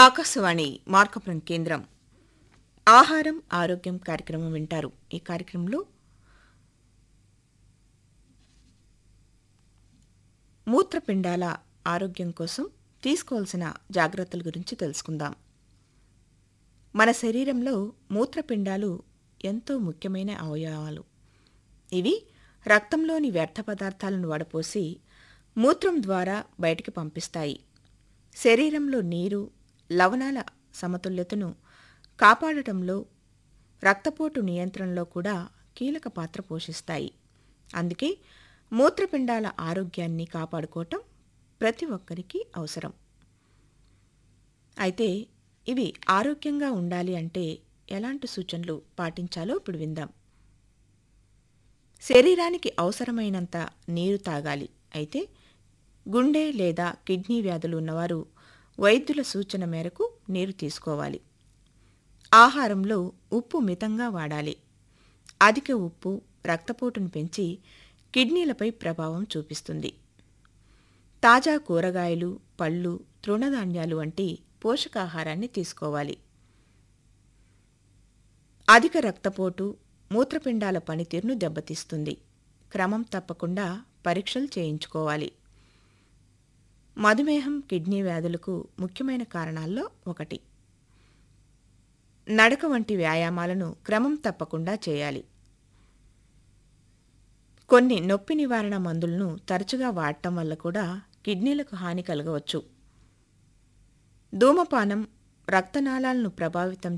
ఆకాశవాణి మార్కపురం కేంద్రం ఆహారం ఆరోగ్యం కార్యక్రమం వింటారు ఈ కార్యక్రమంలో మూత్రపిండాల ఆరోగ్యం కోసం తీసుకోవాల్సిన జాగ్రత్తల గురించి తెలుసుకుందాం మన శరీరంలో మూత్రపిండాలు ఎంతో ముఖ్యమైన అవయవాలు ఇవి రక్తంలోని వ్యర్థ పదార్థాలను వడపోసి మూత్రం ద్వారా బయటికి పంపిస్తాయి శరీరంలో నీరు లవణాల సమతుల్యతను కాపాడటంలో రక్తపోటు నియంత్రణలో కూడా కీలక పాత్ర పోషిస్తాయి అందుకే మూత్రపిండాల ఆరోగ్యాన్ని కాపాడుకోవటం ప్రతి ఒక్కరికి అవసరం అయితే ఇవి ఆరోగ్యంగా ఉండాలి అంటే ఎలాంటి సూచనలు పాటించాలో ఇప్పుడు విందాం శరీరానికి అవసరమైనంత నీరు తాగాలి అయితే గుండె లేదా కిడ్నీ వ్యాధులు ఉన్నవారు వైద్యుల సూచన మేరకు నీరు తీసుకోవాలి ఆహారంలో ఉప్పు మితంగా వాడాలి అధిక ఉప్పు రక్తపోటును పెంచి కిడ్నీలపై ప్రభావం చూపిస్తుంది తాజా కూరగాయలు పళ్ళు తృణధాన్యాలు వంటి పోషకాహారాన్ని తీసుకోవాలి అధిక రక్తపోటు మూత్రపిండాల పనితీరును దెబ్బతీస్తుంది క్రమం తప్పకుండా పరీక్షలు చేయించుకోవాలి మధుమేహం కిడ్నీ వ్యాధులకు ముఖ్యమైన కారణాల్లో ఒకటి నడక వంటి వ్యాయామాలను క్రమం తప్పకుండా చేయాలి కొన్ని నొప్పి నివారణ మందులను తరచుగా వాడటం వల్ల కూడా కిడ్నీలకు హాని కలగవచ్చు ధూమపానం రక్తనాళాలను ప్రభావితం